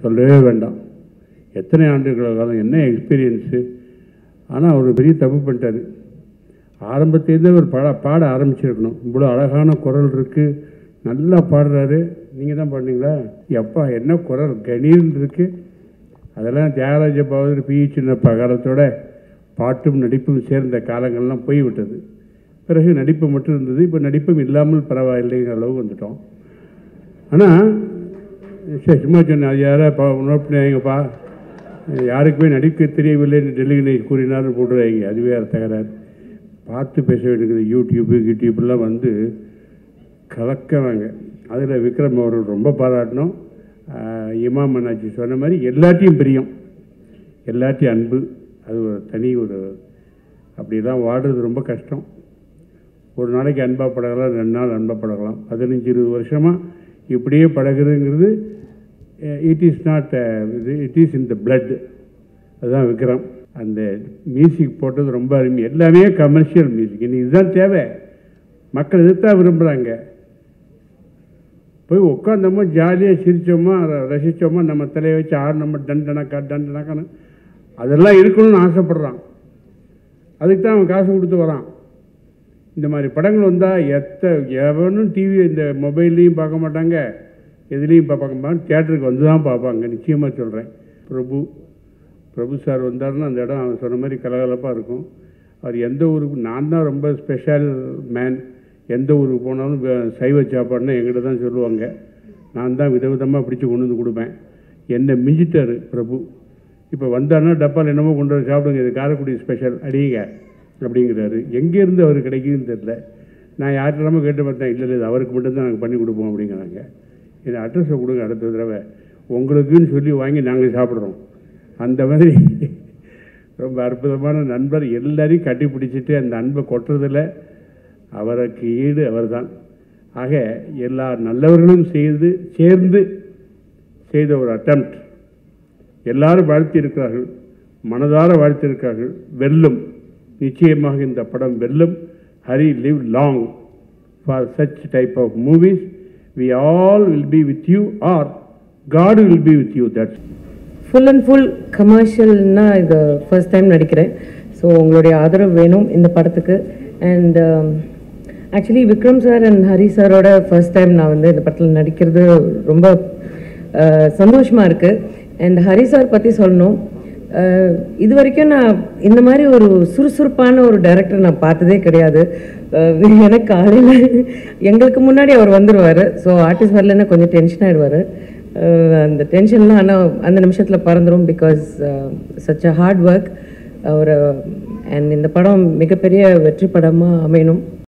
சொல்லவே வேண்டாம் எத்தனை ஆண்டுகள் காலம் என்ன எக்ஸ்பீரியன்ஸு ஆனால் அவர் பெரிய தப்பு பண்ணிட்டாரு ஆரம்பத்திலேருந்தே அவர் பாட பாட ஆரம்பிச்சிருக்கணும் இவ்வளோ அழகான குரல் இருக்குது நல்லா பாடுறாரு நீங்கள் தான் பாடினீங்களா எப்பா என்ன குரல் கணீர்னு இருக்குது அதெல்லாம் தியாகராஜ பகவதர் பி சின்னப்பா காலத்தோட பாட்டும் நடிப்பும் சேர்ந்த காலங்கள்லாம் போய்விட்டது பிறகு நடிப்பு மட்டும் இருந்தது இப்போ நடிப்பும் இல்லாமல் பரவாயில்லைங்கிற அளவு வந்துட்டோம் ஆனால் சரி சும்மா சொன்னேன் அது யாரா பா நோட் பண்ணியாங்கப்பா யாருக்குமே நடிக்க தெரியவில்லை என்று டெல்லிகளை கூறினார் போடுறாங்க அதுவே வேறு தகராறு பார்த்து பேச வேண்டியது யூடியூப்பு யூடியூப்லாம் வந்து கலக்கிறாங்க அதில் விக்ரம் அவர்கள் ரொம்ப பாராட்டணும் ஆஹ் இமாம் அண்ணாச்சி சொன்ன மாதிரி எல்லாத்தையும் பிரியம் எல்லாத்தையும் அன்பு அது ஒரு தனி ஒரு அப்படிலாம் வாடுறது ரொம்ப கஷ்டம் ஒரு நாளைக்கு அன்பாக பழகலாம் ரெண்டு நாள் அன்பாக பழகலாம் பதினஞ்சு இருபது வருஷமாக இப்படியே பழகுறதுங்கிறது இட் இஸ் நாட் இது it is in the blood அதுதான் விக்ரம் அந்த மியூசிக் போட்டது ரொம்ப அருமை எல்லாமே கமர்ஷியல் மியூசிக் இன்னைக்கு இதுதான் தேவை மக்கள் இதுதான் விரும்புகிறாங்க போய் உட்காந்தோமா ஜாலியாக சிரித்தோமா ரசித்தோமா நம்ம தலையை வச்சு ஆடினோமா டண்டனக்கா டண்டனக்கான்னு அதெல்லாம் இருக்கணும்னு ஆசைப்படுறான் அதுக்கு தான் அவன் காசு கொடுத்து வரான் இந்த மாதிரி படங்கள் வந்தால் எத்த எவனும் டிவி இந்த மொபைல்லையும் பார்க்க மாட்டாங்க எதுலேயும் பார்க்க மாட்டாங்க தியேட்டருக்கு வந்து தான் பார்ப்பாங்க நிச்சயமாக சொல்கிறேன் பிரபு பிரபு சார் வந்தாருன்னா அந்த இடம் அவன் சொன்ன மாதிரி கலகலப்பாக இருக்கும் அவர் எந்த ஊருக்கு நான் தான் ரொம்ப ஸ்பெஷல் மேன் எந்த ஊருக்கு போனாலும் வே- சைவ சாப்பாடுனா எங்கிட்ட தான் சொல்லுவாங்க நான் தான் விதவிதமாக பிடிச்சி கொண்டு வந்து கொடுப்பேன் என்னை மிஞ்சிட்டாரு பிரபு இப்போ வந்தாருன்னா டப்பால் என்னமோ கொண்டு வந்து சாப்பிடுங்க இது காரைக்குடி ஸ்பெஷல் அடிங்க அப்படிங்கிறாரு எங்கேருந்து அவர் கிடைக்குதுன்னு தெரில நான் யார்கிட்டலாமோ கேட்டு பார்த்தேன் இல்லை இல்லை இது அவருக்கு மட்டும்தான் நாங்கள் பண்ணி கொடுப்போம் அப்படிங்கிறாங்க என் அட்ரஸை கொடுங்க அடுத்த தடவை உங்களுக்குன்னு சொல்லி வாங்கி நாங்கள் சாப்பிட்றோம் அந்த மாதிரி ரொம்ப அற்புதமான நண்பர் எல்லாரையும் கட்டி பிடிச்சிட்டு அந்த அன்பை கொட்டுறதில் அவருக்கு ஈடு அவர்தான் ஆக எல்லா நல்லவர்களும் செய்து சேர்ந்து செய்த ஒரு அட்டம்ப்ட் எல்லாரும் வாழ்த்தி இருக்கிறார்கள் மனதார வாழ்த்தி இருக்கிறார்கள் வெல்லும் நிச்சயமாக இந்த படம் வெல்லும் Hari live long for such type of movies we all will be with you our God will be with you that's full and full கமர்ஷியல்னா இது ஃபர்ஸ்ட் டைம் நடிக்கிறேன் ஸோ உங்களுடைய ஆதரவு வேணும் இந்த படத்துக்கு and actually Vikram sir and Hari சாரோட ஃபர்ஸ்ட் டைம் நான் வந்து இந்த படத்தில் நடிக்கிறது ரொம்ப அஹ், சந்தோஷமா இருக்கு அண்ட் ஹரி சார் பற்றி சொல்லணும் அஹ், இது வரைக்கும் நான் இந்த மாதிரி ஒரு சுறுசுறுப்பான ஒரு டைரக்டர் நான் பார்த்ததே கிடையாது அஹ், எனக்கு காலையில் எங்களுக்கு முன்னாடி அவர் வந்துடுவார் ஸோ ஆர்டிஸ்ட் வரலன்னா கொஞ்சம் டென்ஷன் ஆகிடுவார் அந்த டென்ஷன்லாம் ஆனால் அந்த நிமிஷத்தில் பறந்துடும் because such a hard work அவர் அண்ட் இந்த படம் மிகப்பெரிய வெற்றி படமாக அமையணும்